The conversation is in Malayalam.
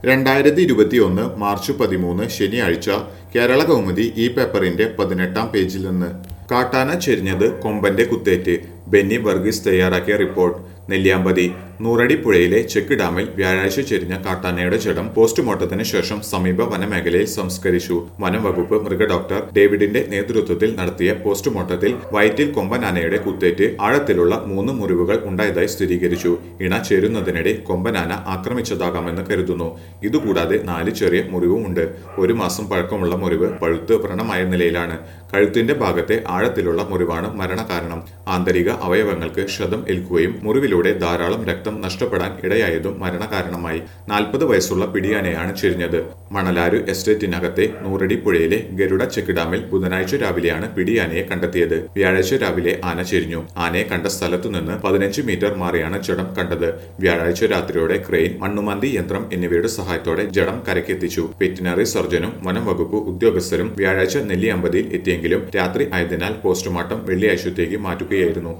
രണ്ടായിരത്തി ഇരുപത്തിയൊന്ന് മാർച്ച് പതിമൂന്ന് ശനിയാഴ്ച കേരള കൗമുദി ഈ പേപ്പറിന്റെ പതിനെട്ടാം പേജിൽ നിന്ന് കാട്ടാന ചെരിഞ്ഞത് കൊമ്പന്റെ കുത്തേറ്റ് ബെന്നി വർഗീസ് തയ്യാറാക്കിയ റിപ്പോർട്ട് നെല്ലിയാമ്പതി നൂറടി പുഴയിലെ ചെക്ക് ഡാമിൽ വ്യാഴാഴ്ച ചെരിഞ്ഞ കാട്ടാനയുടെ ജഡം പോസ്റ്റ്മോർട്ടത്തിന് ശേഷം സമീപ വനമേഖലയിൽ സംസ്കരിച്ചു വനം വകുപ്പ് മൃഗഡോക്ടർ ഡേവിഡിന്റെ നേതൃത്വത്തിൽ നടത്തിയ പോസ്റ്റ്മോർട്ടത്തിൽ വയറ്റിൽ കൊമ്പൻ ആനയുടെ കുത്തേറ്റ് ആഴത്തിലുള്ള മൂന്ന് മുറിവുകൾ ഉണ്ടായതായി സ്ഥിരീകരിച്ചു ഇണ ചേരുന്നതിനിടെ കൊമ്പൻ ആന ആക്രമിച്ചതാകാമെന്ന് കരുതുന്നു ഇതുകൂടാതെ നാല് ചെറിയ മുറിവുമുണ്ട് ഒരു മാസം പഴക്കമുള്ള മുറിവ് പഴുത്ത് വ്രണമായ നിലയിലാണ് കഴുത്തിന്റെ ഭാഗത്തെ ആഴത്തിലുള്ള മുറിവാണ് മരണകാരണം ആന്തരിക അവയവങ്ങൾക്ക് ക്ഷതം ഏൽക്കുകയും മുറിവിലൂടെ ധാരാളം രക്തം നഷ്ടപ്പെടാൻ ഇടയായതും മരണകാരണമായി നാൽപ്പത് വയസ്സുള്ള പിടിയാനയാണ് ചെരിഞ്ഞത് മണലാരു എസ്റ്റേറ്റിനകത്തെ നൂറടി പുഴയിലെ ഗരുഡ ചെക്ക് ഡാമിൽ ബുധനാഴ്ച രാവിലെയാണ് പിടിയാനയെ കണ്ടെത്തിയത് വ്യാഴാഴ്ച രാവിലെ ആന ചെരിഞ്ഞു ആനയെ കണ്ട സ്ഥലത്തു നിന്ന് പതിനഞ്ച് മീറ്റർ മാറിയാണ് ജഡം കണ്ടത് വ്യാഴാഴ്ച രാത്രിയോടെ ക്രെയിൻ മണ്ണുമാന്തി യന്ത്രം എന്നിവയുടെ സഹായത്തോടെ ജഡം കരക്കെത്തിച്ചു വെറ്റിനറി സർജനും വനം വകുപ്പ് ഉദ്യോഗസ്ഥരും വ്യാഴാഴ്ച നെല്ലിയമ്പതിയിൽ എത്തിയെങ്കിലും രാത്രി ആയതിനാൽ പോസ്റ്റ്മോർട്ടം വെള്ളിയാഴ്ചത്തേക്ക് മാറ്റുകയായിരുന്നു